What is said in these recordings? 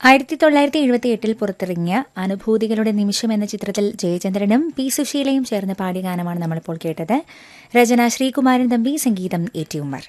ആയിരത്തി തൊള്ളായിരത്തി എഴുപത്തി എട്ടിൽ പുറത്തിറങ്ങിയ അനുഭൂതികളുടെ നിമിഷം എന്ന ചിത്രത്തിൽ ജയചന്ദ്രനും പി സുശീലയും ചേർന്ന് പാടിയ ഗാനമാണ് നമ്മളിപ്പോൾ കേട്ടത് രചന ശ്രീകുമാരൻ തമ്പി സംഗീതം എ ടി ഉമ്മർ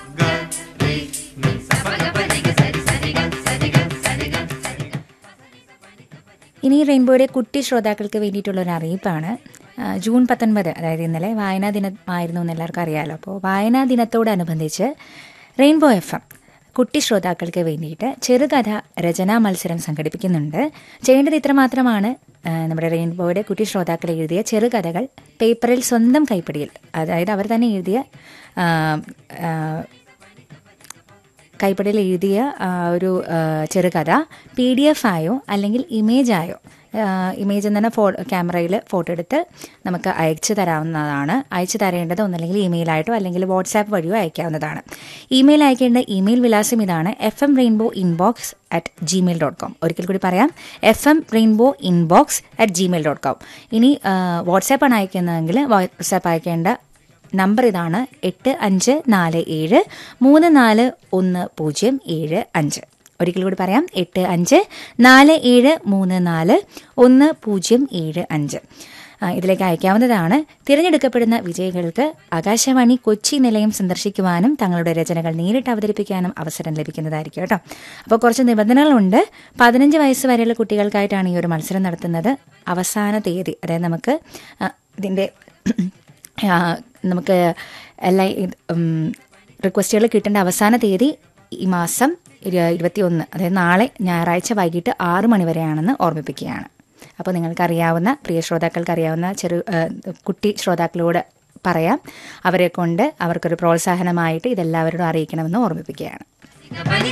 ഇനി റെയിൻബോയുടെ കുട്ടി ശ്രോതാക്കൾക്ക് വേണ്ടിയിട്ടുള്ള ഒരു അറിയിപ്പാണ് ആ, ജൂൺ പത്തൊൻപത് അതായത് ഇന്നലെ വായനാ ദിനം ആയിരുന്നു എന്ന് എല്ലാവർക്കും അറിയാമല്ലോ അപ്പോൾ വായനാ ദിനത്തോടനുബന്ധിച്ച് റെയിൻബോ എഫ് എം കുട്ടി ശ്രോതാക്കൾക്ക് വേണ്ടിയിട്ട് ചെറുകഥ രചനാ മത്സരം സംഘടിപ്പിക്കുന്നുണ്ട് ചെയ്യേണ്ടത് ഇത്ര മാത്രമാണ് ആ, നമ്മുടെ റെയിൻബോയുടെ കുട്ടി ശ്രോതാക്കൾ എഴുതിയ ചെറുകഥകൾ പേപ്പറിൽ സ്വന്തം കൈപ്പിടിയിൽ അതായത് അവർ തന്നെ എഴുതിയ ആ, ആ, കൈപ്പടയിൽ എഴുതിയ ആ, ഒരു ആ, ചെറുകഥ പി ഡി എഫ് ആയോ അല്ലെങ്കിൽ ഇമേജ് ആയോ ഇമേജ് എന്ന് തന്നെ ഫോ ക്യാമറയിൽ ഫോട്ടോ എടുത്ത് നമുക്ക് അയച്ചു തരാവുന്നതാണ് അയച്ചു തരേണ്ടത് ഒന്നല്ലെങ്കിൽ ഇമെയിലായിട്ടോ അല്ലെങ്കിൽ വാട്സാപ്പ് വഴിയോ അയക്കാവുന്നതാണ് ഇമെയിൽ അയക്കേണ്ട ഇമെയിൽ വിലാസം ഇതാണ് F M rainbow inbox at Gmail dot com ഒരിക്കൽ കൂടി പറയാം F M rainbow inbox at Gmail dot com ഇനി വാട്സാപ്പാണ് അയക്കുന്നതെങ്കിൽ വാട്സാപ്പ് അയക്കേണ്ട നമ്പർ ഇതാണ് എട്ട് അഞ്ച് നാല് ഏഴ് മൂന്ന് നാല് ഒന്ന് പൂജ്യം ഏഴ് അഞ്ച് ഒരിക്കൽ കൂടി പറയാം എട്ട് അഞ്ച് നാല് ഏഴ് മൂന്ന് നാല് ഒന്ന് പൂജ്യം ഏഴ് അഞ്ച് ആ, ഇതിലേക്ക് അയക്കാവുന്നതാണ് തിരഞ്ഞെടുക്കപ്പെടുന്ന വിജയികൾക്ക് ആകാശവാണി കൊച്ചി നിലയം സന്ദർശിക്കുവാനും തങ്ങളുടെ രചനകൾ നേരിട്ട് അവതരിപ്പിക്കാനും അവസരം ലഭിക്കുന്നതായിരിക്കും കേട്ടോ അപ്പോൾ കുറച്ച് നിബന്ധനകളുണ്ട് പതിനഞ്ച് വയസ്സ് വരെയുള്ള കുട്ടികൾക്കായിട്ടാണ് ഈ ഒരു മത്സരം നടത്തുന്നത് അവസാന തീയതി അതായത് നമുക്ക് ആ, ഇതിൻ്റെ ആ, നമുക്ക് എല്ലാ റിക്വസ്റ്റുകൾ കിട്ടേണ്ട അവസാന തീയതി ഈ മാസം ഇരുപത്തി ഒന്ന് അതായത് നാളെ ഞായറാഴ്ച വൈകിട്ട് ആറ് മണി വരെയാണെന്ന് ഓർമ്മിപ്പിക്കുകയാണ് അപ്പോൾ നിങ്ങൾക്കറിയാവുന്ന പ്രിയ ശ്രോതാക്കൾക്ക് അറിയാവുന്ന ചെറു ആ, കുട്ടി ശ്രോതാക്കളോട് പറയാം അവരെ കൊണ്ട് അവർക്കൊരു പ്രോത്സാഹനമായിട്ട് ഇതെല്ലാവരോടും അറിയിക്കണമെന്ന് ഓർമ്മിപ്പിക്കുകയാണ്